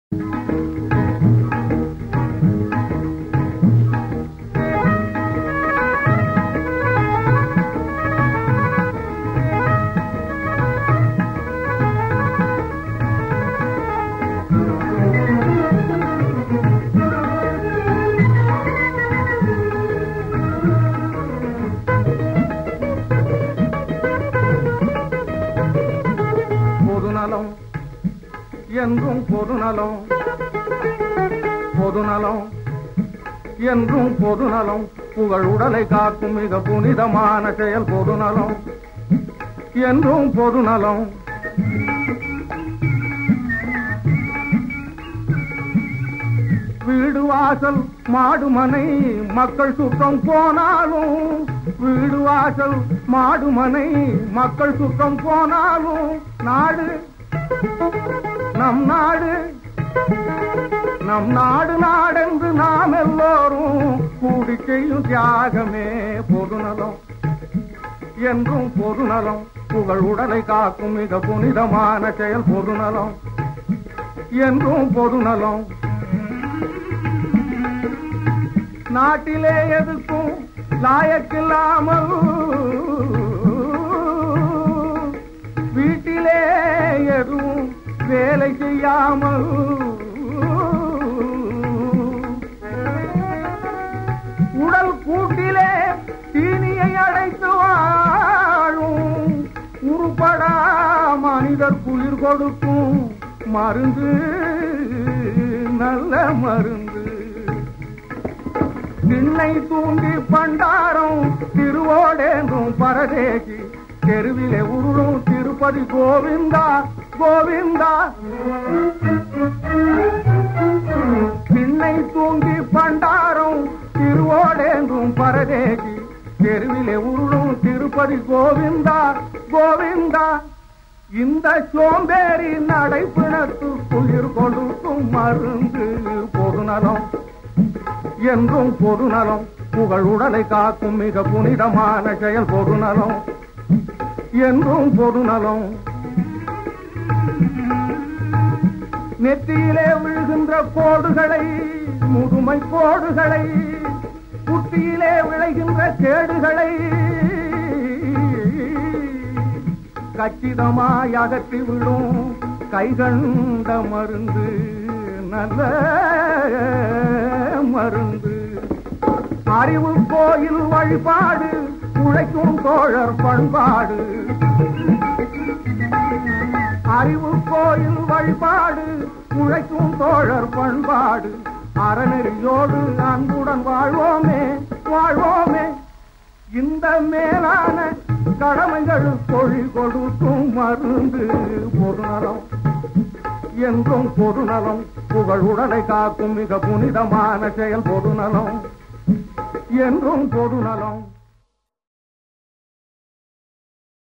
என்றும் பொதுநலம் பொதுநலம் என்றும் பொதுநலம் புகழ் உடலை காக்கும் மிக புனிதமான செயல் பொதுநலம் என்றும் பொதுநலம் வீடு வாசல் மாடுமனை மக்கள் சுத்தம் போனாலும் வீடு வாசல் மாடுமனை மக்கள் சுத்தம் போனாலும் நாடு நம் நாடு நம் நாடு நாடென்று நாம் எல்லோரும் கூடி செய்யும் தியாகமே பொதுநலம் என்றும் பொதுநலம் புகழ் உடலை காக்கும் மிக புனிதமான செயல் பொதுநலம் என்றும் பொதுநலம் நாட்டிலே எதுக்கும் லாயக்கில்லாமல் வீட்டிலே எதுவும் வேலை செய்யாமல் உடல் கூட்டிலே தீனியை அடைத்து வாழும் உருப்படா மனிதர் குளிர் கொடுக்கும் மருந்து நல்ல மருந்து திண்ணை தூண்டி பண்டாரம் திருவோடேந்தும் பரதேசி தெருவிலே உருளும் திருப்பதி கோவிந்தா கோவிந்தா திண்ணை தூங்கி பண்டாரம் திருவோடேந்தும் பரதேசி தெருவிலே உருளும் திருப்பதி கோவிந்தா கோவிந்தா இந்த சோம்பேறி நடைப்பிணத்து குளிர் கொடுக்கும் மருந்து பொதுநலம் என்றும் பொதுநலம் புகழ் உடலை காக்கும் மிக புனிதமான செயல் பொதுநலம் என்றும் பொதுநலம் நெற்றியிலே விழுகின்ற கோடுகளை முதுமை கோடுகளை புத்தியிலே விளைகின்ற கேடுகளை கச்சிதமாய் அகற்றி விடும் கைகண்ட மருந்து நல்ல மருந்து அறிவு கோயில் வழிபாடு உழைக்கும் தோழர் பண்பாடு அறிவு கோயில் வழிபாடு உழைக்கும் தோழர் பண்பாடு அறநெறியோடு அன்புடன் வாழ்வோமே வாழ்வோமே இந்த மேலான கடமைகள் தொழில் கொடுக்கும் மருந்து பொருநலம் என்றும் பொதுநலம் புகழ் உடலை காக்கும் மிக புனிதமான செயல் பொதுநலம் என்றும் பொதுநலம்